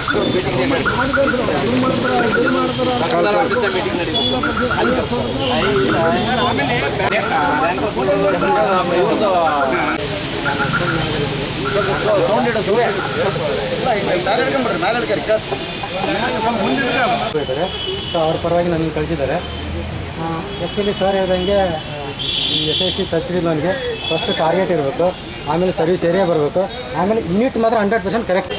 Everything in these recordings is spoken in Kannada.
ಇದ್ದಾರೆ ಸೊ ಅವ್ರ ಪರವಾಗಿ ನನಗೆ ಕಳಿಸಿದ್ದಾರೆ ಆ್ಯಕ್ಚುಲಿ ಸರ್ ಹೇಳ್ದಂಗೆ ಈ ಎಸ್ ಎಸ್ ಟಿ ಸಬ್ಸಿಡಿ ಲೋನ್ಗೆ ಫಸ್ಟ್ ಟಾರ್ಗೆಟ್ ಇರಬೇಕು ಆಮೇಲೆ ಸರ್ವಿಸ್ ಏರಿಯಾ ಬರಬೇಕು ಆಮೇಲೆ ಯೂನಿಟ್ ಮಾತ್ರ ಹಂಡ್ರೆಡ್ ಪರ್ಸೆಂಟ್ ಕರೆಕ್ಟ್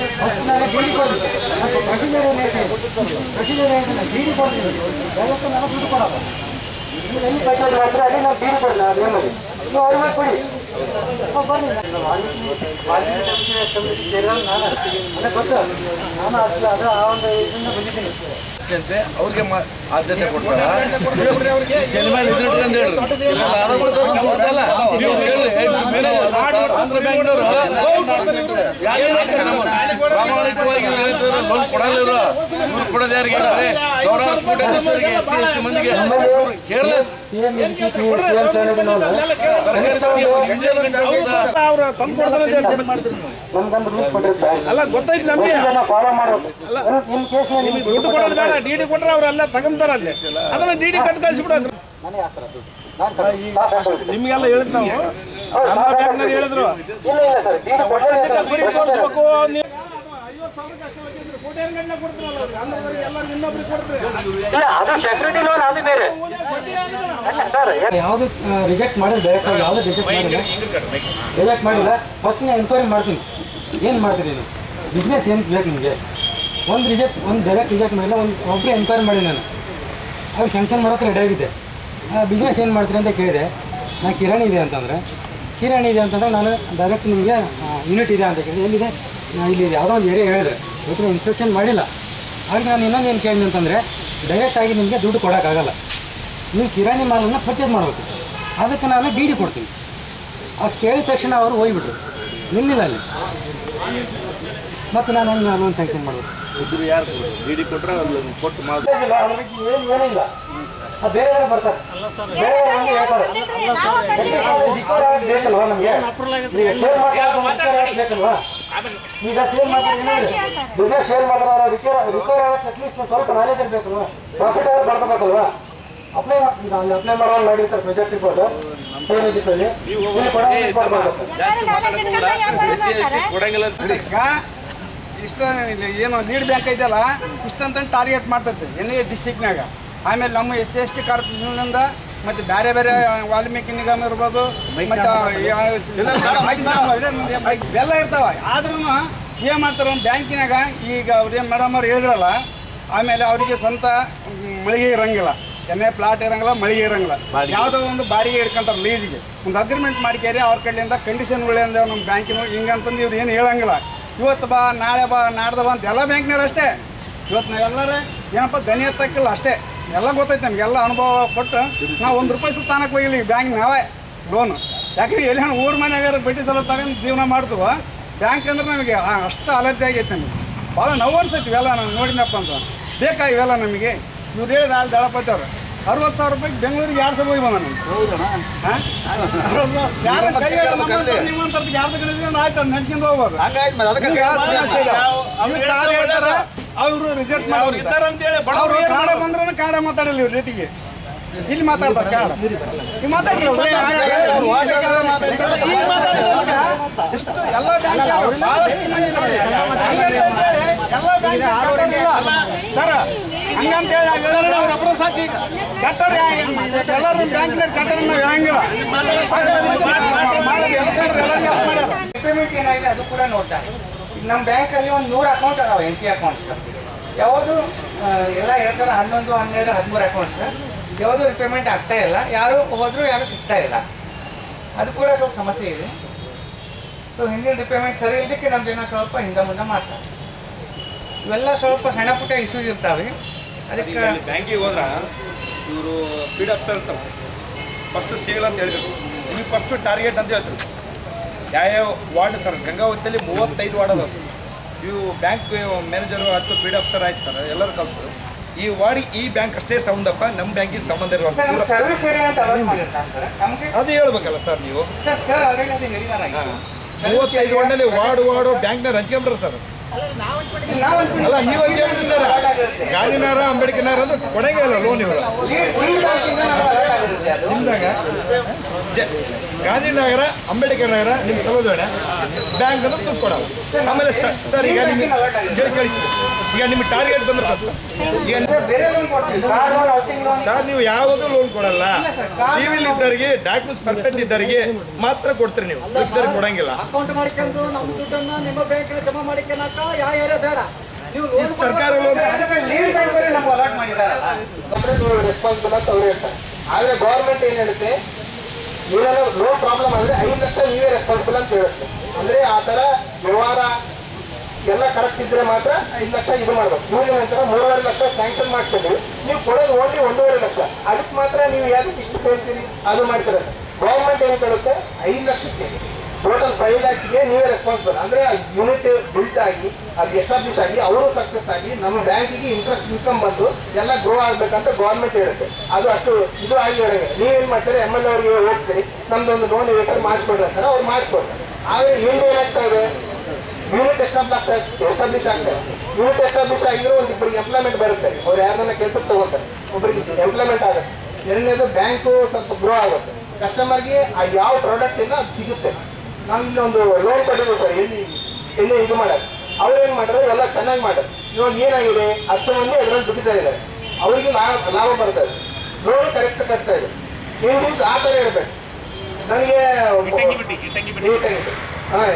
ನಾನು ಅಷ್ಟು ಅದು ಆ ಒಂದು ಇದರಿಂದ ಬಂದಿದ್ದೀನಿ ಅಂತೆ ಅವ್ರಿಗೆ ಮ- ಆದ್ಯತೆ ಕೊಡ್ತಾರ ಜನ ಮೇಲೆ ಇದು ಇಟ್ಕೊಂಡು ಹೇಳ್ರಿ ಅದಲ್ಲ, ನೀವು ಹೇಳ್ರಿ, ಏ, ಬೇರೆ ಆಂಧ್ರ ಬ್ಯಾಂಕ್ನವ್ರು ಯಾರು ಹೇಳ್ತಾರೆ ನಾವು? ಪ್ರಾಮಾಣಿಕವಾಗಿ ಹೇಳ್ತಾರೆ, ಲೋನ್ ಕೊಡಲ್ಲ ಇವ್ರು. ಇವ್ರು ಕೊಡೋದು ಯಾರಿಗೆ ಹೇಳ್ತಾರೆ? ಸಾವಿರಾರು ಕೋಟಿ ಜನರಿಗೆ, SC, ST ಮಂದಿಗೆ careless C M C M ಚಾನಲ್ನಲ್ಲ ನಮ್ಗೊಂದು ರೂಲ್ಸ್ ಕೊಟ್ಟಿರ್ತಾರೆ ಅಲ್ಲ ಗೊತ್ತೈತಿ ನಮ್ಗೆ ಫಾಲೋ ಮಾಡಬೇಕು ನಿಮ್ಮ ಕೇಸ್ನಲ್ಲಿ ನಿಮಗೆ ದುಡ್ಡು ಕೊಡೋದು ಬೇಡ ಡಿ ಡಿ ಕೊಟ್ರೆ ಅವರೆಲ್ಲ ತಗೊಂತಾರ ಅಲ್ಲಿ ಅದನ್ನ ಡಿ ಡಿ ಕಟ್ ಕಳಿಸ್ಬಿಡೋದು ನನಗೆ ಹಾಕ್ತಾರೆ ದುಡ್ಡು ನಾನು ಕಳಿಸ್ತೀನಿ. ನಿಮ್ಗೆಲ್ಲ ಹೇಳಿದ್ ನಾವು ಹೌದು, ನಮ್ಮ ಬ್ಯಾಂಕ್ನವ್ರು ಹೇಳಿದ್ರು ಇಲ್ಲ ಇಲ್ಲ ಸರ್ ಡಿ ಡಿ ಗುರಿ ತೋರಿಸ್ಬೇಕು ನೀವು ಐವತ್ತು ಸಾವಿರಕ್ಕೆ ಅಷ್ಟು ಹೋಗಿದ್ರು. ಕೋಟ್ಯಾನ್ ಗಟ್ಟಲೆ ಕೊಡ್ತೀರಲ್ಲ ಅವ್ರಿಗೆ. ಆಂಧ್ರದವ್ರಿಗೆ ಎಲ್ಲ ಇನ್ನೊಬ್ರಿಗೆ ಕೊಡ್ತೀರಿ ಇಲ್ಲ ಅದು ಸೆಕ್ಯೂರಿಟಿ ಲೋನ್ ಅದು ಬೇರೆ ಸರ್ ಯಾವುದು ರಿಜೆಕ್ಟ್ ಮಾಡಿಲ್ಲ ಡೈರೆಕ್ಟ್ ಆಗಿ ಯಾವುದು ರಿಜೆಕ್ಟ್ ಮಾಡಿಲ್ಲ ರಿಜೆಕ್ಟ್ ಮಾಡಿಲ್ಲ ಫಸ್ಟ್ ನಾನು ಎಂಕ್ವೈರಿ ಮಾಡ್ತೀನಿ ಏನು ಮಾಡ್ತೀರಿ ನೀವು ಬಿಸ್ನೆಸ್ ಏನು ಬೇಕು ನಿಮಗೆ ಒಂದು ರಿಜೆಕ್ಟ್ ಒಂದು ಡೈರೆಕ್ಟ್ ರಿಜೆಕ್ಟ್ ಮಾಡಿಲ್ಲ ಒಂದು ಒಬ್ಬರು ಎಂಕ್ವೈರಿ ಮಾಡಿ ನಾನು ಅವ್ರು ಸ್ಯಾಂಕ್ಷನ್ ಮಾಡೋಕೆ ರೆಡಿ ಆಗಿದೆ ಬಿಸ್ನೆಸ್ ಏನು ಮಾಡ್ತೀರಿ ಅಂತ ಕೇಳಿದೆ ನಾನು ಕಿರಾಣಿ ಇದೆ ಅಂತಂದರೆ ಕಿರಾಣಿ ಇದೆ ಅಂತಂದರೆ ನಾನು ಡೈರೆಕ್ಟ್ ನಿಮಗೆ ಯೂನಿಟ್ ಇದೆ ಅಂತ ಕೇಳಿದೆ ಎಲ್ಲಿದೆ ನಾನು ಇಲ್ಲಿ ಯಾವುದೋ ಒಂದು ಏರಿಯಾ ಹೇಳಿದೆ ಇವತ್ತು ಇನ್ಸ್ಪೆಕ್ಷನ್ ಮಾಡಿಲ್ಲ ಆಗ ನಾನು ಇನ್ನೊಂದು ಏನು ಕೇಳಿದೆ ಅಂತಂದರೆ ಡೈರೆಕ್ಟಾಗಿ ನಿಮಗೆ ದುಡ್ಡು ಕೊಡೋಕ್ಕಾಗಲ್ಲ ನೀವು ಕಿರಾಣಿ ಮಾಲನ್ನು ಪರ್ಚೇಸ್ ಮಾಡಬೇಕು ಅದಕ್ಕೆ ನಾನು ಡಿ ಡಿ ಕೊಡ್ತೀನಿ ಅಷ್ಟು ಕೇಳಿದ ತಕ್ಷಣ ಅವರು ಹೋಗ್ಬಿಟ್ರು ನಿಲ್ಲಿಲ್ಲ ಅಲ್ಲಿ ಮತ್ತು ನಾನು ಹೆಂಗೆ ಲೋನ್ ಸ್ಯಾಂಕ್ಷನ್ ಮಾಡಬೇಕು ಇದ್ರು ಯಾರು ಡಿ ಕೊಟ್ರೆ ಅಲ್ಲಿ ಕೊಟ್ಟು ಮಾಡಿ ಇಲ್ಲ ಅದ್ರ ಬಗ್ಗೆ ಏನು ಏನಿಲ್ಲ ಅದು ಬೇರೆ ಯಾರು ಬರ್ತಾರೆ ಬೇರೆ ಯಾರು ಬಂದು ಹೇಳ್ತಾರೆ ರಿಕವರ್ ಆಗೋದು ಬೇಕಲ್ವಾ ನಮಗೆ ಈಗ ಸೇಲ್ ಮಾಡ್ತಾರೆ ಬೇಕಲ್ವಾ ಈಗ ಸೇಲ್ ಮಾಡ್ತಾರೆ ಏನಿದೆ ಬಿಸ್ನೆಸ್ ಸೇಲ್ ಮಾಡಿದ್ರೆ ರಿಕವರ್ ರಿಕವರ್ ಆಗೋಕ್ಕೆ ಅಟ್ಲೀಸ್ಟ್ ಸ್ವಲ್ಪ ನಾಲೆಜ್ ಇರಬೇಕಲ್ವಾ ಪ್ರಾಫಿಟ್ ಆಗಿ ಮಾಡ್ಕೋಬೇಕಲ್ವಾ ಅಪ್ಲೈ ಈಗ ಅಲ್ಲಿ ಅಪ್ಲೈ ಮಾಡೋದು ಮಾಡಿರ್ತಾರೆ ಪ್ರೊಜೆಕ್ಟ್ ರಿಪೋರ್ಟ್ ಸೇಲ್ ಇದರಲ್ಲಿ ಇಲ್ಲಿ ಕೊಡೋ ರಿಪೋರ್ಟ್ ಮಾಡಬೇಕು ಕೊಡಂಗಿಲ್ಲ ಅಂತ ಈಗ ಇಷ್ಟ ಇಲ್ಲಿ ಏನು ಲೀಡ್ ಬ್ಯಾಂಕ್ ಐತಲ್ಲ ಇಷ್ಟಂತ ಟಾರ್ಗೆಟ್ ಮಾಡ್ತೈತೆ ಎನ್ ಎ ಡಿಸ್ಟಿಕ್ನಾಗ ಆಮೇಲೆ ನಮ್ಮ ಎಸ್ ಸಿ ಎಸ್ ಟಿ ಕಾರ್ಪೊರೇಷನ್ನಿಂದ ಮತ್ತು ಬೇರೆ ಬೇರೆ ವಾಲ್ಮೀಕಿ ನಿಗಮ ಇರ್ಬೋದು ಮತ್ತು ಇವೆಲ್ಲ ಇರ್ತಾವ ಆದ್ರೂ ಏನು ಮಾಡ್ತಾರೆ ಬ್ಯಾಂಕಿನಾಗ ಈಗ ಅವ್ರೇನು ಮೇಡಮ್ ಅವ್ರು ಹೇಳಿದ್ರಲ್ಲ ಆಮೇಲೆ ಅವರಿಗೆ ಸ್ವಂತ ಮಳಿಗೆ ಇರಂಗಿಲ್ಲ ಎಣ್ಣೆ ಪ್ಲಾಟ್ ಇರಂಗಿಲ್ಲ ಮಳಿಗೆ ಇರಂಗಿಲ್ಲ ಯಾವುದೋ ಒಂದು ಬಾಡಿಗೆ ಹಿಡ್ಕೊಂತಾರೆ ಲೀಸಿಗೆ ಒಂದು ಅಗ್ರಿಮೆಂಟ್ ಮಾಡ್ಕೇರಿ ಅವ್ರ ಕಡೆಯಿಂದ ಕಂಡೀಷನ್ಗಳಿಂದ ನಮ್ಮ ಬ್ಯಾಂಕಿನ ಹಿಂಗಂತಂದು ಇವ್ರು ಏನು ಹೇಳಂಗಿಲ್ಲ ಇವತ್ತು ಬಾ ನಾಳೆ ಬಾ ನಾಡ್ದ ಬಾ ಅಂತ ಎಲ್ಲ ಬ್ಯಾಂಕ್ನವ್ರು ಅಷ್ಟೇ ಇವತ್ತು ನಾವೆಲ್ಲರೂ ಏನಪ್ಪ ದನಿ ಎತ್ತಕ್ಕಿಲ್ಲ ಅಷ್ಟೇ ಎಲ್ಲ ಗೊತ್ತೈತೆ ನಮಗೆಲ್ಲ ಅನುಭವ ಕೊಟ್ಟು ನಾವು ಒಂದು ರೂಪಾಯಿ ಸುತ್ತಾನಕ್ಕೆ ಹೋಗಿಲ್ಲ ಈ ಬ್ಯಾಂಕ್ ನಾವೇ ಲೋನು ಯಾಕಂದ್ರೆ ಎಲ್ಲಿ ಊರ ಮನೆಯಾಗಾರ ಬಡ್ಡಿ ಸಲ ತಗೊಂಡು ಜೀವನ ಮಾಡ್ತೀವ ಬ್ಯಾಂಕ್ ಅಂದ್ರೆ ನಮಗೆ ಆ- ಅಷ್ಟು ಅಲರ್ಜಿ ಆಗೈತೆ ನಮಗೆ ಭಾಳ ನೋವು ಅನ್ಸೈತಿ ಇವೆಲ್ಲ ನಾನು ನೋಡಿನಪ್ಪ ಅಂತ ಬೇಕಾ ಇವೆಲ್ಲ ನಮಗೆ ಇವ್ರು ಹೇಳಿದ ಅಲ್ಲಿ ದಳಪತಿ ಅವರು ಅರವತ್ತು ಸಾವಿರ ರೂಪಾಯಿ ಬೆಂಗಳೂರಿಗೆ ಎರಡು ಸಲ ಹೋಗಿ ಬಂದ ನಾನು ಯಾರು ಕೈ ಹಿಡ್ದು ನಮ್ಮಂತ ನಿಮ್ಮಂತ ಯಾರ್ದು ಕಳಿಸ್ಕೊಂಡು ಆಯ್ತು ಅದು ನಡ್ಸ್ಕೊಂಡು ಹೋಗ್ಬೋದು ಇವ್ರು ಸಾರ್ ಹೇಳ್ತಾರೆ ಅವರು ರಿಜೆಕ್ಟ್ ಮಾಡೋರು ಇದ್ದಾರೆ ಅಂತೇಳಿ ಅವ್ರು ಕನ್ನಡ ಬಂದ್ರೆ ಕನ್ನಡ ಮಾತಾಡಲ್ಲ ಇವ್ರ ಜೊತೆಗೆ ಇಲ್ಲಿ ಮಾತಾಡ್ತಾರೆ ಕನ್ನಡ ಈಗ ಮಾತಾಡ್ರಲ್ರಿ ಎಷ್ಟು ಎಲ್ಲ ಬ್ಯಾಂಕ್ ಭಾಳಷ್ಟು ಮಂದಿ ನೋಡಿ. ಹಂಗಂತ ಹೇಳಿ ಎಲ್ಲ ಬ್ಯಾಂಕ್ ಸರ್ ಹಂಗಂತೇಳಿ ಅವ್ರ ಅಪ್ರ ಸಾಕಿ ಕಟ್ಟರ್ ಎಲ್ಲರೂ ಬ್ಯಾಂಕ್ನಾಗ ಕಟ್ಟರ್ ನಾವು ಹೇಳಂಗಿಲ್ಲ ಮಾಡೋದು ಎಲ್ಲ ಕಟ್ಟರ್ ಎಲ್ಲರಿಗೂ help ಮಾಡ್ಯಾರ ಪೇಮೆಂಟ್ ಏನಾಗಿದೆ ಅದು ಕೂಡ ನೋಡ್ತಾರೆ ಈಗ ನಮ್ಮ ಬ್ಯಾಂಕಲ್ಲಿ ಒಂದು ನೂರು ಅಕೌಂಟ್ ಅದಾವೆ ಎನ್ ಟಿ ಅಕೌಂಟ್ಸ್ ಯಾವುದು ಆ, ಎಲ್ಲ ಎರಡು ಸಾವಿರ ಹನ್ನೊಂದು ಹನ್ನೆರಡು ಹದಿಮೂರು ಅಕೌಂಟ್ಸ್ ಯಾವುದು ರಿಪೇಮೆಂಟ್ ಆಗ್ತಾ ಇಲ್ಲ ಯಾರು ಹೋದರೂ ಯಾರು ಸಿಗ್ತಾ ಇಲ್ಲ ಅದು ಕೂಡ ಸ್ವಲ್ಪ ಸಮಸ್ಯೆ ಇದೆ ಸೊ ಹಿಂದಿನ ರಿಪೇಮೆಂಟ್ ಸರಿ ಇದಕ್ಕೆ ನಮ್ಮ ಜನ ಸ್ವಲ್ಪ ಹಿಂದೆ ಮುಂದೆ ಮಾಡ್ತಾರೆ ಇವೆಲ್ಲ ಸ್ವಲ್ಪ ಸಣ್ಣ ಪುಟ್ಟ ಇಶ್ಯೂಸ್ ಇರ್ತಾವೆ ಅದಕ್ಕೆ ಬ್ಯಾಂಕಿಗೆ ಹೋದ್ರ ಇವರು ಸ್ಪೀಡ್ ಅಪ್ಸರ್ ಇರ್ತಾರೆ ಫಸ್ಟ್ ಸಿಗಲ್ಲ ಅಂತ ಹೇಳಿದ್ರು ನಿಮಗೆ ಫಸ್ಟ್ ಟಾರ್ಗೆಟ್ ಅಂತ ಹೇಳ್ತಾರೆ ಯಾವ್ಯಾವ ವಾರ್ಡ್ ಸರ್ ಗಂಗಾವತಿಯಲ್ಲಿ ಮೂವತ್ತೈದು ವಾರ್ಡ್ ಅದಾವ ಸರ್ ಇವು ಬ್ಯಾಂಕ್ ಮ್ಯಾನೇಜರು ಹತ್ತು ಸ್ಪೀಡ್ ಅಪ್ಸರ್ ಆಯ್ತು ಸರ್ ಎಲ್ಲರೂ ಕಲ್ತು ಈ ವಾರ್ಡಿಗೆ ಈ ಬ್ಯಾಂಕ್ ಅಷ್ಟೇ ಸಂಬಂಧಪ್ಪ ನಮ್ಮ ಬ್ಯಾಂಕಿಗೆ ಸಂಬಂಧ ಇರುವ ಸರ್ ನಮ್ಮ ಸರ್ವಿಸ್ ಏರಿಯಾ ಅಂತ ಅಲೋಟ್ ಮಾಡಿರ್ತಾರೆ ಸರ್ ನಮಗೆ ಅದು ಹೇಳ್ಬೇಕಲ್ಲ ಸರ್ ನೀವು ಸರ್ ಸರ್ ಆಲ್ರೆಡಿ ಅದು ಹೇಳಿದಾರಾಗಿತ್ತು ಮೂವತ್ತೈದು ವಾರ್ಡಲ್ಲಿ ವಾರ್ಡ್ ವಾರ್ಡು ಬ್ಯಾಂಕ್ನ ಹಂಚ್ಕೊಂಡ್ರೆ ಸರ್ ನಾವು ಅಲ್ಲ ನೀವು ಹಂಗೆ ಹೇಳ್ತೀರಿ ಸರ್ ಗಾಂಧಿನಗರ ಅಂಬೇಡ್ಕರ್ ನಗರ ಅಂದ್ರೆ ಕೊಡಂಗೆ ಇಲ್ಲ ಲೋನ್ ಇವರು ನಿಮ್ದಾಗ ಜ- ಗಾಂಧಿನಗರ ಅಂಬೇಡ್ಕರ್ ನಗರ ನಿಮ್ಗೆ ತಗೋದೋಣ ಬ್ಯಾಂಕ್ ಅಂದ್ರೆ ದುಡ್ಡು ಕೊಡಲ್ಲ ಆಮೇಲೆ ಸ- ಸರ್ ಈಗ ನಿಮ್ಗೆ ಕೇಳಿ ಕೇಳಿ ಈಗ ನಿಮ್ಗೆ ಟಾರ್ಗೆಟ್ ಬಂದ್ರೆ ಸರ್ ಈಗ ಬೇರೆ ಲೋನ್ ಕೊಡ್ತೀವಿ car loan housing loan sir ನೀವು ಯಾವುದೂ ಲೋನ್ ಕೊಡಲ್ಲ ಸಿವಿಲ್ ಇದ್ದವರಿಗೆ ಡಾಕ್ಯುಮೆಂಟ್ಸ್ ಪರ್ಫೆಕ್ಟ್ ಇದ್ದವರಿಗೆ ಮಾತ್ರ ಕೊಡ್ತೀರಿ ನೀವು ಇದ್ದವ್ರಿಗೆ ಕೊಡಂಗಿಲ್ಲ ಅಕೌಂಟ್ ಮಾಡ್ಕೊಂಡು ನಮ್ಮ ದುಡ್ಡನ್ನ ನಿಮ್ಮ ಬ್ಯಾಂಕ್ ಜಮಾ ಮಾಡಿಕೊಳಕ ಯಾವ ಏರಿಯಾ ಬೇಡ ನೀವು ಈ ಸರ್ಕಾರ ಲೋನ್ ಲೀಡ್ ಟೈಮ್ವರೆಗೆ ನಮ್ಗೆ ಅಲಾಟ್ ಮಾಡಿದಾರಲ್ಲ ರೆಸ್ಪಾನ್ಸಿಬಲ್ ಅಂತ ಅವ್ರು ಹೇಳ್ತಾರೆ ಆದ್ರೆ ಗೌರ್ಮೆಂಟ್ ಏನ್ ಹೇಳುತ್ತೆ ನೀವೆಲ್ಲ ಲೋ ಪ್ರಾಬ್ಲಮ್ ಅಂದ್ರೆ ಐದು ಲಕ್ಷ ನೀವೇ ರೆಸ್ಪಾನ್ಸಿಬಲ್ ಅಂತ ಹೇಳುತ್ತೆ ಅಂದ್ರೆ ಆ ತರ ವ್ಯವಹಾರ ಎಲ್ಲ ಕರೆಕ್ಟ್ ಇದ್ರೆ ಮಾತ್ರ ಐದು ಲಕ್ಷ ಇದು ಮಾಡ್ಬೇಕು ಮೂರನೇ ನಂತರ ಮೂರುವರೆ ಲಕ್ಷ ಸ್ಯಾಂಕ್ಷನ್ ಮಾಡ್ತೀವಿ ನೀವು ಕೊಡೋದು ಓನ್ಲಿ ಒಂದೂವರೆ ಲಕ್ಷ ಅದಕ್ಕೆ ಮಾತ್ರ ನೀವು ಯಾವ್ದಕ್ಕೆ ಇಷ್ಟು ಹೇಳ್ತೀರಿ ಅದು ಮಾಡ್ತಾರೆ ಗೌರ್ಮೆಂಟ್ ಏನ್ ಕೇಳುತ್ತೆ ಐದು ಲಕ್ಷಕ್ಕೆ ಟೋಟಲ್ ಫೈವ್ ಲ್ಯಾಕ್ಸ್ಗೆ ನೀವೇ ರೆಸ್ಪಾನ್ಸಿಬಲ್ ಅಂದ್ರೆ ಯೂನಿಟ್ ಬಿಲ್ಟ್ ಆಗಿ ಅದು ಎಸ್ಟಾಬ್ಲಿಷ್ ಆಗಿ ಅವರು ಸಕ್ಸಸ್ ಆಗಿ ನಮ್ಮ ಬ್ಯಾಂಕಿಗೆ ಇಂಟ್ರೆಸ್ಟ್ ಇನ್ಕಮ್ ಬಂದು ಎಲ್ಲ ಗ್ರೋ ಆಗ್ಬೇಕಂತ ಗೌರ್ಮೆಂಟ್ ಹೇಳುತ್ತೆ ಅದು ಅಷ್ಟು ಇದು ಆಗಿ ಹೇಳಂಗೆ ನೀವೇನ್ ಮಾಡ್ತಾರೆ ಎಮ್ ಎಲ್ ಅವ್ರಿಗೆ ಹೋಗ್ತೀರಿ ನಮ್ದೊಂದು ಲೋನ್ ಇದೆ ಸರ್ ಮಾಡಿಸ್ಕೊಡ್ರಿ ಅಂತಾರೆ ಅವ್ರು ಮಾಡಿಸ್ಕೊಡ್ತಾರೆ ಆದ್ರೆ ಇಲ್ಲಿ ಏನಾಗ್ತಾ ಇದೆ ಯೂನಿಟ್ ಎಸ್ಟಾಬ್ಲಿಷ್ ಎಸ್ಟಾಬ್ಲಿಷ್ ಆಗ್ತಾರೆ ಯೂನಿಟ್ ಎಸ್ಟಾಬ್ಲಿಷ್ ಆಗಿದ್ರೆ ಒಂದು ಇಬ್ಬರಿಗೆ ಎಂಪ್ಲಾಯ್ಮೆಂಟ್ ಬರುತ್ತೆ ಅವ್ರು ಯಾರನ್ನ ಕೆಲಸಕ್ಕೆ ತಗೋತಾರೆ ಒಬ್ಬರಿಗೆ ಎಂಪ್ಲಾಯ್ಮೆಂಟ್ ಆಗುತ್ತೆ ಎರಡನೇದು ಬ್ಯಾಂಕು ಸ್ವಲ್ಪ ಗ್ರೋ ಆಗುತ್ತೆ ಕಸ್ಟಮರ್ಗೆ ಆ ಯಾವ ಪ್ರಾಡಕ್ಟ್ ಇಲ್ಲ ಅದು ಸಿಗುತ್ತೆ ನಾವು ಇಲ್ಲಿ ಒಂದು ಲೋನ್ ಕೊಟ್ಟಿದ್ದೀವಿ ಸರ್ ಎಲ್ಲಿ ಎಲ್ಲಿ ಇದು ಮಾಡೋದು ಅವ್ರು ಏನು ಮಾಡ್ತಾರೆ ಎಲ್ಲ ಚೆನ್ನಾಗಿ ಮಾಡೋದು ಇವಾಗ ಏನಾಗಿದೆ ಹತ್ತು ಮಂದಿ ಅದರಲ್ಲಿ ದುಡಿತಾ ಇದ್ದಾರೆ ಅವರಿಗೆ ಲಾಭ ಲಾಭ ಬರ್ತಾ ಇದೆ ಲೋನ್ ಕರೆಕ್ಟ್ ಕಟ್ತಾ ಇದೆ ನೀವು ಆ ಥರ ಇರಬೇಕು ನನಗೆ ಹಾಂ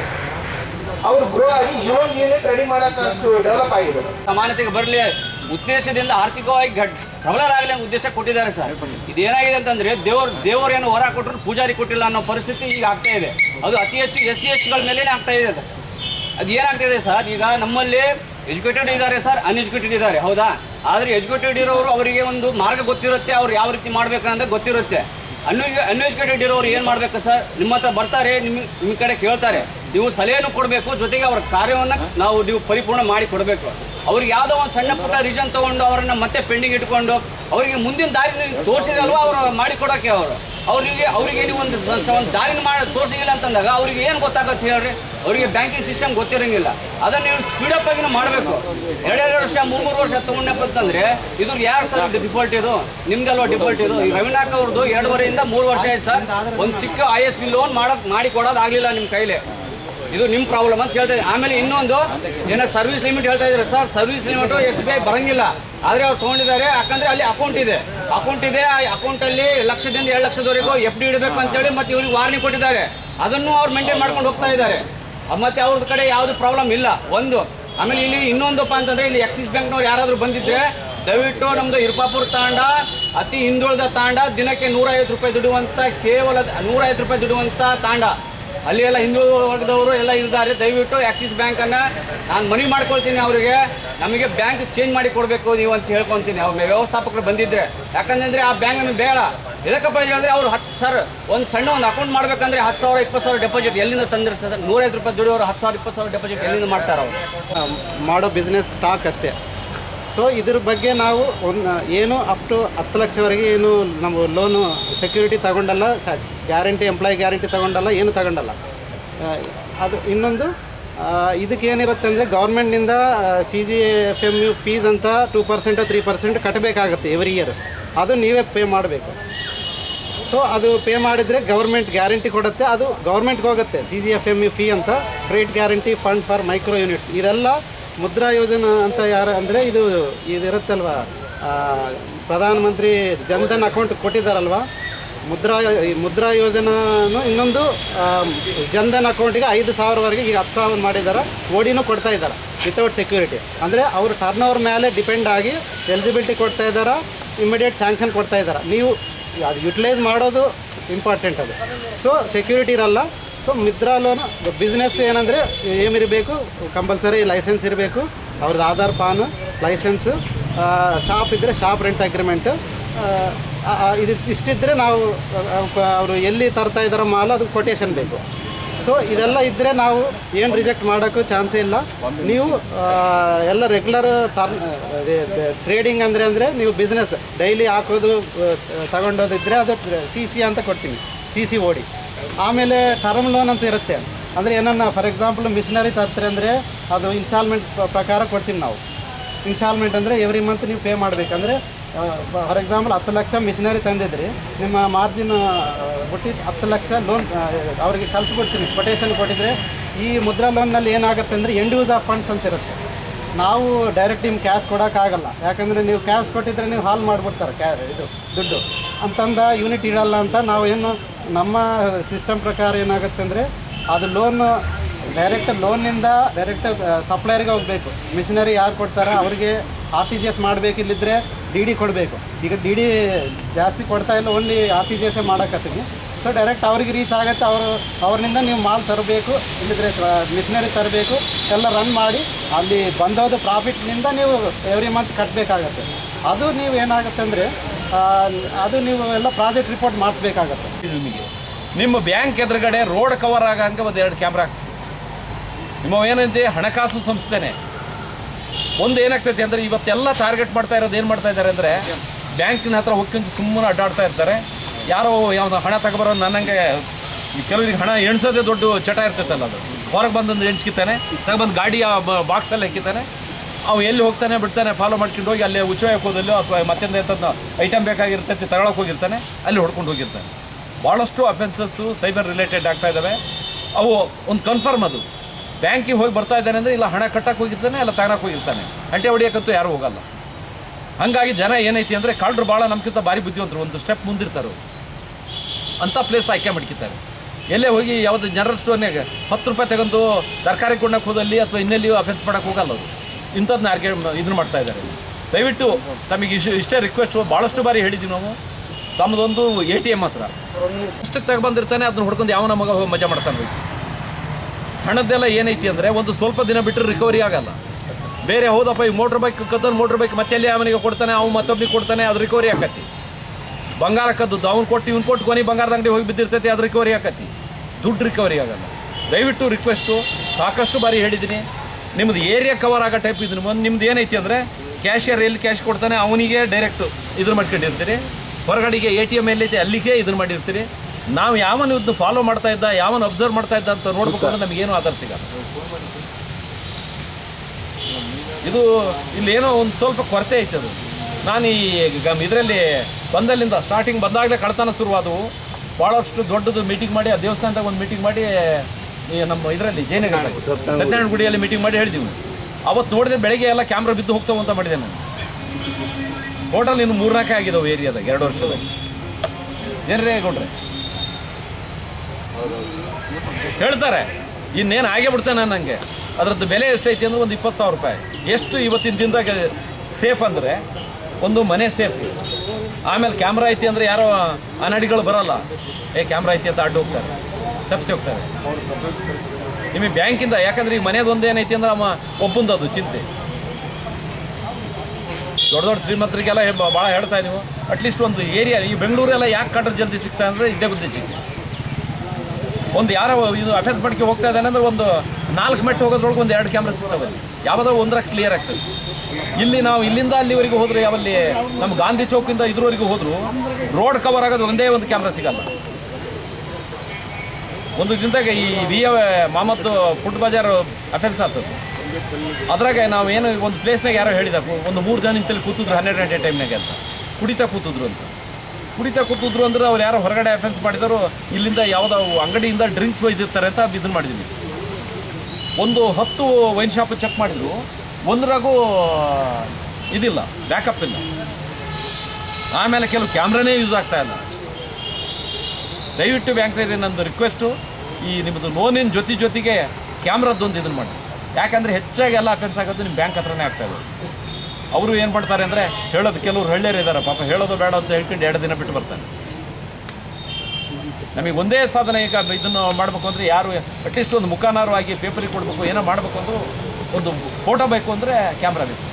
ಅವ್ರು ಗ್ರೋ ಆಗಿ ಇನ್ನೊಂದು ಯೂನಿಟ್ ರೆಡಿ ಮಾಡೋಕೆ ಅಷ್ಟು ಡೆವಲಪ್ ಆಗಿದೆ ಸಮಾನತೆಗೆ ಬರಲಿ ಉದ್ದೇಶದಿಂದ ಆರ್ಥಿಕವಾಗಿ ಗಡ್ ಪ್ರಬಲರಾಗಲಿ ಅನ್ನೋ ಉದ್ದೇಶ ಕೊಟ್ಟಿದ್ದಾರೆ ಸರ್ ಇದೇನಾಗಿದೆ ಅಂತಂದ್ರೆ ದೇವ್ರ ದೇವರೇನು ವರ ಕೊಟ್ಟರು ಪೂಜಾರಿ ಕೊಟ್ಟಿಲ್ಲ ಅನ್ನೋ ಪರಿಸ್ಥಿತಿ ಈಗ ಆಗ್ತಾ ಇದೆ ಅದು ಅತಿ ಹೆಚ್ಚು ಎಸ್ ಸಿ ಎಚ್ಗಳ ಮೇಲೆ ಆಗ್ತಾ ಇದೆ ಅದು ಅದು ಏನಾಗ್ತಿದೆ ಸರ್ ಈಗ ನಮ್ಮಲ್ಲಿ ಎಜುಕೇಟೆಡ್ ಇದ್ದಾರೆ ಸರ್ ಅನ್ಎಜುಕೇಟೆಡ್ ಇದ್ದಾರೆ ಹೌದಾ ಆದರೆ ಎಜುಕೇಟೆಡ್ ಇರೋರು ಅವರಿಗೆ ಒಂದು ಮಾರ್ಗ ಗೊತ್ತಿರುತ್ತೆ ಅವ್ರು ಯಾವ ರೀತಿ ಮಾಡ್ಬೇಕನ್ನೋದು ಗೊತ್ತಿರುತ್ತೆ ಅನ್ಯ ಅನ್ಎಜುಕೇಟೆಡ್ ಇರೋರು ಏನು ಮಾಡಬೇಕು ಸರ್ ನಿಮ್ಮ ಹತ್ರ ಬರ್ತಾರೆ ನಿಮ್ಮ ನಿಮ್ಮ ಕಡೆ ಕೇಳ್ತಾರೆ ನೀವು ಸಲಹೆಯನ್ನು ಕೊಡಬೇಕು ಜೊತೆಗೆ ಅವರ ಕಾರ್ಯವನ್ನು ನಾವು ನೀವು ಪರಿಪೂರ್ಣ ಮಾಡಿ ಕೊಡಬೇಕು ಅವ್ರಿಗೆ ಯಾವುದೋ ಒಂದು ಸಣ್ಣ ಪುಟ್ಟ ರೀಸನ್ ತೊಗೊಂಡು ಅವರನ್ನು ಮತ್ತೆ ಪೆಂಡಿಂಗ್ ಇಟ್ಕೊಂಡು ಅವರಿಗೆ ಮುಂದಿನ ದಾರಿ ನೀವು ತೋರಿಸಿದಲ್ವಾ ಅವರು ಮಾಡಿಕೊಡೋಕ್ಕೆ ಅವರು ಅವರಿಗೆ ಅವರಿಗೆ ನೀವು ಒಂದು ಒಂದು ದಾರಿನ ಮಾಡಿ ತೋರಿಸಿಲ್ಲ ಅಂತಂದಾಗ ಅವ್ರಿಗೆ ಏನು ಗೊತ್ತಾಗತ್ತೆ ಹೇಳ್ರಿ ಅವರಿಗೆ ಬ್ಯಾಂಕಿಂಗ್ ಸಿಸ್ಟಮ್ ಗೊತ್ತಿರಂಗಿಲ್ಲ ಅದನ್ನ ನೀವು ಸ್ಪೀಡಪ್ ಆಗಿ ಮಾಡಬೇಕು ಎರಡೆರಡು ವರ್ಷ ಮೂರು ಮೂರು ವರ್ಷ ತಗೊಂಡಪ್ಪ ಅಂತಂದ್ರೆ ಇದು ಯಾರು ಸರ್ ಇದು ಡಿಫಾಲ್ಟ್ ಇದು ನಿಮ್ದಲ್ವಾ ಡಿಫಾಲ್ಟ್ ಇದು ಈ ರವಿನಾಥ್ ಅವ್ರದ್ದು ಎರಡುವರೆಯಿಂದ ಮೂರು ವರ್ಷ ಆಯ್ತು ಸರ್ ಒಂದು ಚಿಕ್ಕ ಐ ಎಸ್ ಬಿ ಲೋನ್ ಮಾಡೋದು ಮಾಡಿ ಕೊಡೋದಾಗಲಿಲ್ಲ ನಿಮ್ಮ ಕೈಲಿ ಇದು ನಿಮ್ಮ ಪ್ರಾಬ್ಲಮ್ ಅಂತ ಹೇಳ್ತಾ ಇದ್ದೀನಿ ಆಮೇಲೆ ಇನ್ನೊಂದು ಏನೋ ಸರ್ವಿಸ್ ಲಿಮಿಟ್ ಹೇಳ್ತಾ ಇದ್ದಾರೆ sir service limit S B I ಬರಂಗಿಲ್ಲ ಆದರೆ ಅವ್ರು ತೊಗೊಂಡಿದ್ದಾರೆ ಯಾಕಂದ್ರೆ ಅಲ್ಲಿ ಅಕೌಂಟ್ ಇದೆ ಅಕೌಂಟ್ ಇದೆ ಆ ಅಕೌಂಟಲ್ಲಿ ಲಕ್ಷದಿಂದ ಎರಡು ಲಕ್ಷದವರೆಗೂ ಎಫ್ ಡಿ ಇಡಬೇಕು ಅಂತೇಳಿ ಮತ್ತೆ ಇವ್ರಿಗೆ ವಾರ್ನಿಂಗ್ ಕೊಟ್ಟಿದ್ದಾರೆ ಅದನ್ನು ಅವ್ರು ಮೇಂಟೈನ್ ಮಾಡ್ಕೊಂಡು ಹೋಗ್ತಾ ಇದ್ದಾರೆ ಮತ್ತೆ ಅವ್ರ ಕಡೆ ಯಾವುದು ಪ್ರಾಬ್ಲಮ್ ಇಲ್ಲ ಒಂದು ಆಮೇಲೆ ಇಲ್ಲಿ ಇನ್ನೊಂದಪ್ಪ ಅಂತಂದ್ರೆ ಇಲ್ಲಿ ಆಕ್ಸಿಸ್ ಬ್ಯಾಂಕ್ನವ್ರು ಯಾರಾದರೂ ಬಂದಿದ್ರೆ ದಯವಿಟ್ಟು ನಮ್ದು ಇರ್ಪಾಪುರ ತಾಂಡ ಅತಿ ಹಿಂದುಳಿದ ತಾಂಡ ದಿನಕ್ಕೆ ನೂರೈವತ್ತು ರೂಪಾಯಿ ದುಡುವಂತ ಕೇವಲ ನೂರೈವತ್ತು ರೂಪಾಯಿ ದುಡುವಂತ ತಾಂಡ ಅಲ್ಲಿ ಎಲ್ಲ ಹಿಂದುಳಿದ ವರ್ಗದವರು ಎಲ್ಲ ಇದ್ದಾರೆ ದಯವಿಟ್ಟು ಆಕ್ಸಿಸ್ ಬ್ಯಾಂಕನ್ನು ನಾನು ಮನವಿ ಮಾಡ್ಕೊಳ್ತೀನಿ ಅವರಿಗೆ ನಮಗೆ ಬ್ಯಾಂಕ್ ಚೇಂಜ್ ಮಾಡಿ ಕೊಡಬೇಕು ನೀವು ಅಂತ ಹೇಳ್ಕೊತೀನಿ ಅವ್ರ ವ್ಯವಸ್ಥಾಪಕರು ಬಂದಿದ್ರೆ ಯಾಕಂದ್ರೆ ಆ ಬ್ಯಾಂಕ್ ನಮಗೆ ಬೇಡ ಎದಕ್ಕಪ್ಪ ಹೇಳಿದ್ರೆ ಅವ್ರು ಹತ್ತು ಸರ್ ಒಂದು ಸಣ್ಣ ಒಂದು ಅಕೌಂಟ್ ಮಾಡ್ಬೇಕಂದ್ರೆ ಹತ್ತು ಸಾವಿರ ಇಪ್ಪತ್ತು ಸಾವಿರ ಡೆಪಾಸಿಟ್ ಎಲ್ಲಿಂದ ತಂದ್ರೆ ಸರ್ ನೂರೈವತ್ತು ರೂಪಾಯಿ ದುಡಿಯೋರು ಹತ್ತು ಸಾವಿರ ಇಪ್ಪತ್ತು ಸಾವಿರ ಡೆಪಾಸಿಟ್ ಎಲ್ಲಿಂದ ಮಾಡ್ತಾರೆ ಅವರು ಮಾಡೋ ಬಿಸ್ನೆಸ್ ಸ್ಟಾಕ್ ಅಷ್ಟೇ ಸೊ ಇದ್ರ ಬಗ್ಗೆ ನಾವು ಒಂದು ಏನು ಅಪ್ ಟು ಹತ್ತು ಲಕ್ಷವರೆಗೆ ಏನು ನಾವು ಲೋನು ಸೆಕ್ಯೂರಿಟಿ ತಗೊಂಡಲ್ಲ ಗ್ಯಾರಂಟಿ ಎಂಪ್ಲಾಯ್ ಗ್ಯಾರಂಟಿ ತಗೊಂಡಲ್ಲ ಏನು ತಗೊಂಡಲ್ಲ ಆ, ಅದು ಇನ್ನೊಂದು ಆ, ಇದಕ್ಕೆ ಏನಿರುತ್ತೆ ಅಂದರೆ ಗೌರ್ಮೆಂಟ್ನಿಂದ C G F M U fees ಅಂತ ಟೂ ಪರ್ಸೆಂಟ್ ತ್ರೀ ಪರ್ಸೆಂಟ್ ಕಟ್ಟಬೇಕಾಗುತ್ತೆ ಎವ್ರಿ ಇಯರ್ ಅದು ನೀವೇ ಪೇ ಮಾಡಬೇಕು ಸೊ ಅದು ಪೇ ಮಾಡಿದರೆ ಗೌರ್ಮೆಂಟ್ ಗ್ಯಾರಂಟಿ ಕೊಡುತ್ತೆ ಅದು ಗೌರ್ಮೆಂಟ್ಗೆ ಹೋಗುತ್ತೆ C G F M U fee ಅಂತ credit guarantee fund for micro units ಇದೆಲ್ಲ ಮುದ್ರಾ ಯೋಜನಾ ಅಂತ ಯಾರು ಅಂದರೆ ಇದು ಇದಿರುತ್ತಲ್ವ ಆ, ಪ್ರಧಾನಮಂತ್ರಿ ಜನ್ಧನ್ ಅಕೌಂಟ್ ಕೊಟ್ಟಿದ್ದಾರಲ್ವ ಮುದ್ರಾ ಈ ಮುದ್ರಾ ಯೋಜನಾನು ಇನ್ನೊಂದು ಆ, ಜನ್ಧನ್ ಅಕೌಂಟಿಗೆ ಐದು ಸಾವಿರವರೆಗೆ ಈಗ ಹತ್ತು ಸಾವಿರ ಮಾಡಿದ್ದಾರೆ ಓಡಿನೂ ಕೊಡ್ತಾ ಇದ್ದಾರೆ ವಿತೌಟ್ ಸೆಕ್ಯೂರಿಟಿ ಅಂದರೆ ಅವರು ಟರ್ನ್ ಓವರ್ ಮೇಲೆ ಡಿಪೆಂಡ್ ಆಗಿ ಎಲಿಜಿಬಿಲಿಟಿ ಕೊಡ್ತಾ ಇದ್ದಾರೆ ಇಮಿಡಿಯೇಟ್ ಸ್ಯಾಂಕ್ಷನ್ ಕೊಡ್ತಾ ಇದ್ದಾರೆ ನೀವು ಅದು ಯುಟಿಲೈಸ್ ಮಾಡೋದು ಇಂಪಾರ್ಟೆಂಟ್ ಅದು ಸೊ ಸೆಕ್ಯೂರಿಟಿ ಇರಲ್ಲ ಸೊ ಮುದ್ರಾ ಲೋನ್ ಬಿಸ್ನೆಸ್ ಏನಂದರೆ ಏನಿರಬೇಕು ಕಂಪಲ್ಸರಿ ಲೈಸೆನ್ಸ್ ಇರಬೇಕು ಅವ್ರದ್ದು ಆಧಾರ್ ಪಾನ್ ಲೈಸೆನ್ಸು ಶಾಪ್ ಇದ್ದರೆ ಶಾಪ್ ರೆಂಟ್ ಅಗ್ರಿಮೆಂಟ್ ಇದು ಇಷ್ಟಿದ್ದರೆ ನಾವು ಅವರು ಎಲ್ಲಿ ತರ್ತಾ ಇದ್ದಾರೋ ಮಾಲ್ ಅದು ಕೊಟೇಶನ್ ಬೇಕು ಸೊ ಇದೆಲ್ಲ ಇದ್ದರೆ ನಾವು ಏನು ರಿಜೆಕ್ಟ್ ಮಾಡೋಕ್ಕೂ ಚಾನ್ಸೇ ಇಲ್ಲ ನೀವು ಆ, ಎಲ್ಲ ರೆಗ್ಯುಲರ್ ಟರ್ನ್ ಟ್ರೇಡಿಂಗ್ ಅಂದರೆ ಅಂದರೆ ನೀವು ಬಿಸ್ನೆಸ್ ಡೈಲಿ ಹಾಕೋದು ಆ, ತಗೊಂಡೋದಿದ್ರೆ ಅದು ಸಿ ಸಿ ಅಂತ ಕೊಡ್ತೀನಿ ಸಿ ಸಿ ಓಡಿ ಆಮೇಲೆ ಟರ್ಮ್ ಲೋನ್ ಅಂತ ಇರುತ್ತೆ ಅಂದರೆ ಏನನ್ನ ಫಾರ್ ಎಕ್ಸಾಂಪಲ್ ಮಿಷನರಿ ತರ್ತಾರೆ ಅಂದರೆ ಅದು ಇನ್ಸ್ಟಾಲ್ಮೆಂಟ್ ಪ್ರಕಾರ ಕೊಡ್ತೀವಿ ನಾವು ಇನ್ಸ್ಟಾಲ್ಮೆಂಟ್ ಅಂದರೆ ಎವ್ರಿ ಮಂತ್ ನೀವು ಪೇ ಮಾಡಬೇಕಂದ್ರೆ ಫಾರ್ ಎಕ್ಸಾಂಪಲ್ ಹತ್ತು ಲಕ್ಷ ಮಿಷನರಿ ತಂದಿದ್ರಿ ನಿಮ್ಮ ಮಾರ್ಜಿನ್ ಬಿಟ್ಟು ಹತ್ತು ಲಕ್ಷ ಲೋನ್ ಅವರಿಗೆ ಕಲಿಸ್ಬಿಡ್ತೀನಿ ಕೊಟೇಶನ್ ಕೊಟ್ಟಿದ್ರೆ ಈ ಮುದ್ರಾ ಲೋನ್ನಲ್ಲಿ ಏನಾಗುತ್ತೆ ಅಂದರೆ ಎಂಡ್ ಯೂಸ್ ಆಫ್ ಫಂಡ್ಸ್ ಅಂತ ಇರುತ್ತೆ ನಾವು ಡೈರೆಕ್ಟ್ ನಿಮ್ಗೆ ಕ್ಯಾಶ್ ಕೊಡೋಕ್ಕಾಗಲ್ಲ ಯಾಕಂದರೆ ನೀವು ಕ್ಯಾಶ್ ಕೊಟ್ಟಿದ್ರೆ ನೀವು ಹಾಲ್ ಮಾಡಿಬಿಡ್ತಾರೆ ಕ್ಯಾ ಇದು ದುಡ್ಡು ಅಂತಂದ ಯೂನಿಟ್ ಇಡಲ್ಲ ಅಂತ ನಾವು ಏನು ನಮ್ಮ ಸಿಸ್ಟಮ್ ಪ್ರಕಾರ ಏನಾಗುತ್ತೆ ಅಂದರೆ ಅದು ಲೋನ್ ಡೈರೆಕ್ಟ್ ಲೋನಿಂದ ಡೈರೆಕ್ಟ್ ಸಪ್ಲೈರ್ಗೆ ಹೋಗಬೇಕು ಮಿಷನರಿ ಯಾರು ಕೊಡ್ತಾರೆ ಅವರಿಗೆ ಆರ್ ಟಿ ಜಿ ಎಸ್ ಮಾಡಬೇಕು ಇಲ್ಲಿದ್ದರೆ ಡಿ ಡಿ ಕೊಡಬೇಕು ಈಗ ಡಿ ಡಿ ಜಾಸ್ತಿ ಕೊಡ್ತಾ ಇಲ್ಲ ಓನ್ಲಿ ಆರ್ ಟಿ ಜಿ ಎಸ್ಸೇ ಮಾಡೋಕತ್ತೀವಿ ಸೊ ಡೈರೆಕ್ಟ್ ಅವ್ರಿಗೆ ರೀಚ್ ಆಗುತ್ತೆ ಅವರು ಅವ್ರನಿಂದ ನೀವು ಮಾಲ್ ತರಬೇಕು ಇಲ್ಲಿದ್ರೆ ಮಿಷನರಿ ತರಬೇಕು ಎಲ್ಲ ರನ್ ಮಾಡಿ ಅಲ್ಲಿ ಬಂದೋದು ಪ್ರಾಫಿಟ್ನಿಂದ ನೀವು ಎವ್ರಿ ಮಂತ್ ಕಟ್ಟಬೇಕಾಗತ್ತೆ ಅದು ನೀವು ಏನಾಗುತ್ತೆ ಅಂದರೆ ಅದು ನೀವು ಎಲ್ಲ ಪ್ರಾಜೆಕ್ಟ್ ರಿಪೋರ್ಟ್ ಮಾಡಿಸ್ಬೇಕಾಗತ್ತೆ ನಿಮಗೆ ನಿಮ್ಮ ಬ್ಯಾಂಕ್ ಎದುರುಗಡೆ ರೋಡ್ ಕವರ್ ಆಗಂಗೆ ಒಂದು ಎರಡು ಕ್ಯಾಮ್ರಾ ಹಾಕ್ಸಿ ನಿಮ್ಮ ಏನಂತೆ ಹಣಕಾಸು ಸಂಸ್ಥೆನೆ ಒಂದು ಏನಾಗ್ತೈತೆ ಅಂದರೆ ಇವತ್ತೆಲ್ಲ ಟಾರ್ಗೆಟ್ ಮಾಡ್ತಾ ಇರೋದು ಏನು ಮಾಡ್ತಾ ಇದ್ದಾರೆ ಅಂದರೆ ಬ್ಯಾಂಕಿನ ಹತ್ರ ಹೋಗ್ಕೊಂಡು ಸುಮ್ಮನೆ ಅಡ್ಡಾಡ್ತಾ ಇರ್ತಾರೆ ಯಾರೋ ಯಾವ್ದು ಹಣ ತಗೊಬರೋ ನನ್ನಂಗೆ ಈ ಕೆಲವರಿಗೆ ಹಣ ಎಣ್ಸೋದೇ ದೊಡ್ಡ ಚಟ ಇರ್ತೈತಲ್ಲ ಅದು ಹೊರಗೆ ಬಂದೊಂದು ಎಣ್ಸ್ಕಿತಾನೆ ತಗೊಬಂದು ಗಾಡಿಯ ಬಾಕ್ಸಲ್ಲಿ ಹಾಕಿತಾನೆ ಅವು ಎಲ್ಲಿ ಹೋಗ್ತಾನೆ ಬಿಡ್ತಾನೆ ಫಾಲೋ ಮಾಡ್ಕೊಂಡು ಹೋಗಿ ಅಲ್ಲೇ ಉಚ್ಚ ಹಾಕೋದಲ್ಲೋ ಅಥವಾ ಮತ್ತೊಂದು ಎಂಥದ್ದು ಐಟಮ್ ಬೇಕಾಗಿರ್ತೈತೆ ತಗೊಳಕ್ಕೆ ಹೋಗಿರ್ತಾನೆ ಅಲ್ಲಿ ಹೊಡ್ಕೊಂಡು ಹೋಗಿರ್ತಾನೆ ಭಾಳಷ್ಟು ಅಫೆನ್ಸಸ್ಸು ಸೈಬರ್ ರಿಲೇಟೆಡ್ ಆಗ್ತಾ ಇದ್ದಾವೆ ಅವು ಒಂದು ಕನ್ಫರ್ಮ್ ಅದು ಬ್ಯಾಂಕಿಗೆ ಹೋಗಿ ಬರ್ತಾ ಇದ್ದಾನೆ ಅಂದರೆ ಇಲ್ಲ ಹಣ ಕಟ್ಟಕ್ಕೆ ಹೋಗಿರ್ತಾನೆ ಇಲ್ಲ ತಗೊಳಕ್ಕೆ ಹೋಗಿರ್ತಾನೆ ಹಂಟೆ ಹೊಡಿಯೋಕ್ಕಂತೂ ಯಾರೂ ಹೋಗಲ್ಲ ಹಾಗಾಗಿ ಜನ ಏನೈತಿ ಅಂದರೆ ಕಳ್ಳರು ಭಾಳ ನಮ್ಗಿಂತ ಭಾರಿ ಬುದ್ಧಿವಂತರು ಒಂದು ಸ್ಟೆಪ್ ಮುಂದಿರ್ತಾರೆ ಅವ್ರು. ಅಂಥ ಪ್ಲೇಸ್ ಆಯ್ಕೆ ಮಾಡ್ಕಿದ್ದಾರೆ ಎಲ್ಲೇ ಹೋಗಿ ಯಾವುದು ಜನರಲ್ ಸ್ಟೋರ್ನಾಗ ಹತ್ತು ರೂಪಾಯಿ ತಗೊಂಡು ತರಕಾರಿ ಕೊಂಡಕ್ಕೆ ಹೋದಲ್ಲಿ ಅಥವಾ ಇನ್ನೆಲ್ಲಿಯೂ ಅಫೆನ್ಸ್ ಮಾಡೋಕ್ಕೆ ಹೋಗಲ್ಲ ಅವರು ಇಂಥದ್ದನ್ನ ಆರ್ಕೆ ಇದನ್ನು ಮಾಡ್ತಾ ಇದ್ದಾರೆ ದಯವಿಟ್ಟು ತಮಗೆ ಇಷ್ಟ ಇಷ್ಟೇ ರಿಕ್ವೆಸ್ಟು ಭಾಳಷ್ಟು ಬಾರಿ ಹೇಳಿದ್ದೀವಿ ನಾವು ತಮ್ಮದೊಂದು ಎ ಟಿ ಎಮ್ ಹತ್ರ ಅಷ್ಟಕ್ಕೆ ತಗೊಬಂದಿರ್ತಾನೆ ಅದನ್ನ ಹೊಡ್ಕೊಂಡು ಯಾವನ ಮಗ ಹೋಗಿ ಮಜಾ ಮಾಡ್ತಾನೆ ಹೋಗಿ ಹಣದ್ದೆಲ್ಲ ಏನೈತಿ ಅಂದರೆ ಒಂದು ಸ್ವಲ್ಪ ದಿನ ಬಿಟ್ಟರೆ ರಿಕವರಿ ಆಗಲ್ಲ ಬೇರೆ ಹೌದಪ್ಪ ಈ ಮೋಟ್ರ್ ಬೈಕ್ ಕದ್ದನ್ ಮೋಟ್ರ್ ಬೈಕ್ ಮತ್ತೆ ಎಲ್ಲಿ ಅವನಿಗೆ ಕೊಡ್ತಾನೆ ಅವ್ನು ಮತ್ತೊಬ್ಬನಿಗೆ ಕೊಡ್ತಾನೆ ಅದು ರಿಕವರಿ ಆಕತಿ ಬಂಗಾರ ಕದ್ದದ್ದು ಅವ್ನು ಕೊಟ್ಟು ಇವ್ನು ಕೊಟ್ಟು ಕೊನೆ ಬಂಗಾರದ ಅಂಗಡಿ ಹೋಗಿ ಬಿದ್ದಿರ್ತೈತಿ ಅದು ರಿಕವರಿ ಆಕತಿ ದುಡ್ಡು ರಿಕವರಿ ಆಗಲ್ಲ ದಯವಿಟ್ಟು ರಿಕ್ವೆಸ್ಟು ಸಾಕಷ್ಟು ಬಾರಿ ಹೇಳಿದ್ದೀನಿ ನಿಮ್ಮದು ಏರಿಯಾ ಕವರ್ ಆಗೋ ಟೈಪ್ ಇದನ್ನು ಒಂದು ನಿಮ್ದು ಏನೈತಿ ಅಂದರೆ ಕ್ಯಾಶಿಯರ್ ಎಲ್ಲಿ ಕ್ಯಾಶ್ ಕೊಡ್ತಾನೆ ಅವನಿಗೆ ಡೈರೆಕ್ಟ್ ಇದ್ರ ಮಾಡ್ಕೊಂಡಿರ್ತೀರಿ ಹೊರಗಡೆಗೆ ಎ ಟಿ ಎಮ್ ಎಲ್ಲೈತೆ ಅಲ್ಲಿಗೆ ಇದನ್ನು ಮಾಡಿರ್ತೀರಿ ನಾವು ಯಾವನು ಇದನ್ನು ಫಾಲೋ ಮಾಡ್ತಾ ಇದ್ದ ಯಾವನು ಅಬ್ಸರ್ವ್ ಮಾಡ್ತಾ ಇದ್ದ ಅಂತ ನೋಡ್ಬೇಕು ಅಂದ್ರೆ ನಮಗೇನು ಆಧಾರ ಸಿಗಲ್ಲ ಇದು ಇಲ್ಲಿ ಏನೋ ಒಂದು ಸ್ವಲ್ಪ ಕೊರತೆ ಐತೆ ಅದು ನಾನು ಈ ಇದರಲ್ಲಿ ಬಂದಲ್ಲಿಂದ ಸ್ಟಾರ್ಟಿಂಗ್ ಬಂದಾಗಲೇ ಕಳ್ತನ ಶುರುವಾದವು ಭಾಳಷ್ಟು ದೊಡ್ಡದು ಮೀಟಿಂಗ್ ಮಾಡಿ ಆ ದೇವಸ್ಥಾನದಾಗ ಒಂದು ಮೀಟಿಂಗ್ ಮಾಡಿ ಈ ನಮ್ಮ ಇದರಲ್ಲಿ ಜಯನಗರ ಸತ್ಯನಾರಾಯಣ ಗುಡಿಯಲ್ಲಿ ಮೀಟಿಂಗ್ ಮಾಡಿ ಹೇಳಿದ್ದೀವಿ ಅವತ್ತು ನೋಡಿದ್ರೆ ಬೆಳಗ್ಗೆ ಎಲ್ಲ ಕ್ಯಾಮ್ರಾ ಬಿದ್ದು ಹೋಗ್ತಾವೆ ಅಂತ ಮಾಡಿದೆ ನಾನು ಟೋಟಲ್ ಇನ್ನು ಮೂರ್ನಾಲ್ಕೇ ಆಗಿದಾವೆ ಏರಿಯಾದಾಗ ಎರಡು ವರ್ಷದಲ್ಲಿ ಏನ್ರೇ ಗೌಡ್ರೆ ಹೇಳ್ತಾರೆ ಇನ್ನೇನು ಆಗೇ ಬಿಡ್ತಾನೆ ನನಗೆ ಅದರದ್ದು ಬೆಲೆ ಎಷ್ಟೈತಿ ಅಂದ್ರೆ ಒಂದು ಇಪ್ಪತ್ತು ಸಾವಿರ ರೂಪಾಯಿ ಎಷ್ಟು ಇವತ್ತಿನ ದಿನದಾಗ ಸೇಫ್ ಅಂದರೆ ಒಂದು ಮನೆ ಸೇಫ್ ಆಮೇಲೆ ಕ್ಯಾಮ್ರಾ ಐತಿ ಅಂದರೆ ಯಾರೋ ಅನಾಡಿಗಳು ಬರಲ್ಲ ಏ ಕ್ಯಾಮ್ರಾ ಐತಿ ಅಂತ ಅಡ್ಡು ಹೋಗ್ತಾರೆ ತಪ್ಪಿಸಿ ಹೋಗ್ತಾರೆ ನಿಮಗೆ ಬ್ಯಾಂಕಿಂದ ಯಾಕಂದ್ರೆ ಈಗ ಮನೇದು ಒಂದು ಏನೈತಿ ಅಂದ್ರೆ ಅಮ್ಮ ಒಬ್ಬಂದು ಅದು ಚಿಂತೆ ದೊಡ್ಡ ದೊಡ್ಡ ಶ್ರೀಮಂತರಿಗೆಲ್ಲ ಭಾಳ ಹೇಳ್ತಾ ಇದೀವಿ ಅಟ್ಲೀಸ್ಟ್ ಒಂದು ಏರಿಯಾ ಈ ಬೆಂಗಳೂರೆಲ್ಲ ಯಾಕೆ ಕಂಡ್ರೆ ಜಲ್ದಿ ಸಿಗ್ತಾ ಅಂದರೆ ಇದೇ ಬುದ್ಧಿ ಚಿಂತೆ ಒಂದು ಯಾರೋ ಇದು ಅಫೆನ್ಸ್ ಮಾಡ್ಕೆ ಹೋಗ್ತಾ ಇದ್ದಾನೆ ಅಂದ್ರೆ ಒಂದು ನಾಲ್ಕು ಮೆಟ್ಟು ಹೋಗೋದ್ರೊಳಗೆ ಒಂದು ಎರಡು ಕ್ಯಾಮ್ರಾ ಸಿಗ್ತವೆ ಅಲ್ಲಿ. ಯಾವುದೋ ಒಂದರ ಕ್ಲಿಯರ್ ಆಗ್ತದೆ ಇಲ್ಲಿ ನಾವು ಇಲ್ಲಿಂದ ಅಲ್ಲಿವರೆಗೆ ಹೋದ್ರೆ ಯಾವಲ್ಲಿ ನಮ್ಮ ಗಾಂಧಿ ಚೌಕಿಂದ ಇದ್ರವರೆಗೂ ಹೋದ್ರು ರೋಡ್ ಕವರ್ ಆಗೋದು ಒಂದೇ ಒಂದು ಕ್ಯಾಮ್ರಾ ಸಿಗಲ್ಲ ಒಂದು ದಿನದಾಗ ಈ ವಿ ಎ ಮಾಮದ್ದು ಫುಡ್ ಬಜಾರ್ ಅಫೆನ್ಸ್ ಆಗ್ತದೆ ಅದ್ರಾಗ ನಾವು ಏನು ಒಂದು ಪ್ಲೇಸ್ನಾಗ ಯಾರೋ ಹೇಳಿದ ಒಂದು ಮೂರು ಜನ ನಿಂತಲ್ಲಿ ಕೂತಿದ್ರು ಹನ್ನೆರಡು ಗಂಟೆ ಟೈಮ್ನಾಗೆ ಅಂತ ಕುಡಿತಾ ಕೂತಿದ್ರು ಅಂತ ಕುಡಿತಾ ಕೂತಿದ್ರು ಅಂದ್ರೆ ಅವ್ರು ಯಾರೋ ಹೊರಗಡೆ ಅಫೆನ್ಸ್ ಮಾಡಿದರು ಇಲ್ಲಿಂದ ಯಾವುದೋ ಅಂಗಡಿಯಿಂದ ಡ್ರಿಂಕ್ಸ್ ಒಯ್ದಿರ್ತಾರೆ ಅಂತ ಇದನ್ನು ಮಾಡಿದ್ವಿ ಒಂದು ಹತ್ತು ವೈನ್ ಶಾಪ್ ಚೆಕ್ ಮಾಡಿದ್ರು ಒಂದರಾಗೂ ಇದಿಲ್ಲ ಬ್ಯಾಕಪ್ ಇಲ್ಲ ಆಮೇಲೆ ಕೆಲವು ಕ್ಯಾಮ್ರಾನೇ ಯೂಸ್ ಆಗ್ತಾ ಇಲ್ಲ ದಯವಿಟ್ಟು ಬ್ಯಾಂಕ್ನಲ್ಲಿ ನಂದು ರಿಕ್ವೆಸ್ಟು ಈ ನಿಮ್ಮದು ಲೋನಿನ ಜೊತೆ ಜೊತೆಗೆ ಕ್ಯಾಮ್ರದ್ದೊಂದು ಇದನ್ನು ಮಾಡಿ ಯಾಕಂದರೆ ಹೆಚ್ಚಾಗಿ ಎಲ್ಲ ಅಫೆನ್ಸ್ ಆಗೋದು ನಿಮ್ಮ ಬ್ಯಾಂಕ್ ಹತ್ರನೇ ಆಗ್ತಾ ಇದೆ ಅವರು ಏನು ಮಾಡ್ತಾರೆ ಅಂದರೆ ಹೇಳೋದು ಕೆಲವರು ಹಳ್ಳಿಯರು ಇದ್ದಾರೆ ಪಾಪ ಹೇಳೋದು ಬೇಡ ಅಂತ ಹೇಳ್ಕೊಂಡು ಎರಡು ದಿನ ಬಿಟ್ಟು ಬರ್ತಾರೆ ನಮಗೆ ಒಂದೇ ಸಾಧನೆ ಈಗ ಇದನ್ನು ಮಾಡಬೇಕು ಅಂದರೆ ಯಾರು ಅಟ್ಲೀಸ್ಟ್ ಒಂದು ಮುಖಾನಾರು ಆಗಿ ಪೇಪರಿಗೆ ಕೊಡಬೇಕು ಏನೋ ಮಾಡಬೇಕು ಅಂದರೂ ಒಂದು ಫೋಟೋ ಬೇಕು ಅಂದರೆ ಕ್ಯಾಮ್ರಾ ಬೇಕು